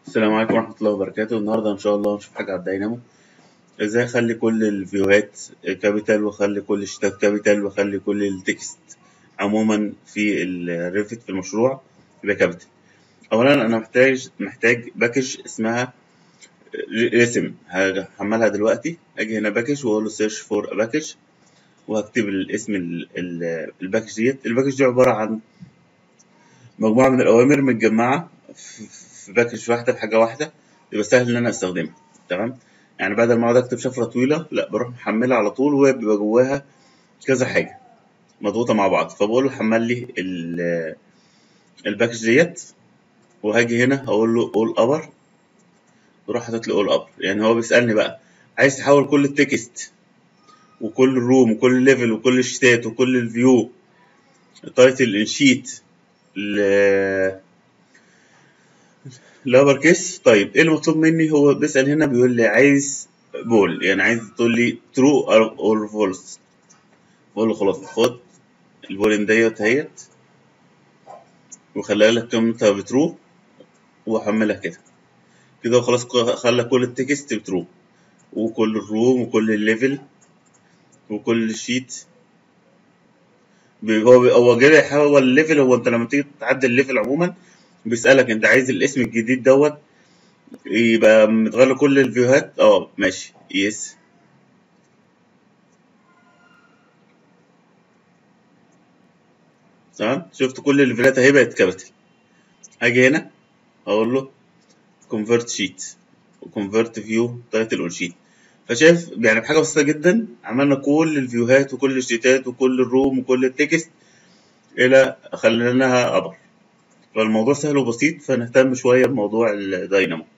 السلام عليكم ورحمة الله وبركاته النهاردة إن شاء الله هنشوف حاجة على الداينامو إزاي أخلي كل الفيوهات كابيتال وأخلي كل الشتات كابيتال وأخلي كل التكست عموما في الريفت في المشروع يبقى كابيتال أولا أنا محتاج محتاج باكج اسمها رسم هحملها دلوقتي أجي هنا باكج وأقول له سيرش فور باكج وهكتب الاسم ال- ال- الباكج ديت الباكج دي عبارة عن مجموعة من الأوامر متجمعة في في باكج واحدة في حاجة واحدة يبقى سهل إن أنا أستخدمها تمام يعني بدل ما أقعد أكتب شفرة طويلة لأ بروح محملها على طول وبيبقى جواها كذا حاجة مضغوطة مع بعض فبقول له حمل لي ال- الباكج ديت وهاجي هنا أقول له أول أبر وراح حاطط لي أول أبر يعني هو بيسألني بقى عايز تحول كل التكست وكل الروم وكل الليفل وكل الشتات وكل الفيو التايتل الشيت الابر كيس طيب ايه المطلوب مني هو بيسأل هنا بيقول لي عايز بول يعني عايز تقول لي ترو اور فولس بقول له خلاص خد البولين ديت اهيت وخليها لك قيمتها بترو واحملها كده كده خلاص خلى كل التكست بترو وكل الروم وكل الليفل وكل الشيت هو هو كده يحول الليفل هو انت لما تيجي تعدل الليفل عموما بيسألك انت عايز الاسم الجديد دوت يبقى متغير له كل الفيوهات اه ماشي يس تمام شفت كل الليفلات اهي بقت كابيتال هاجي هنا اقول له convert sheet وconvert view title on sheet فشايف يعني بحاجة بسيطة جدا عملنا كل الفيوهات وكل الشيتات وكل الروم وكل التكست إلى خليناها أبر فالموضوع سهل وبسيط فنهتم شوية بموضوع الداينامو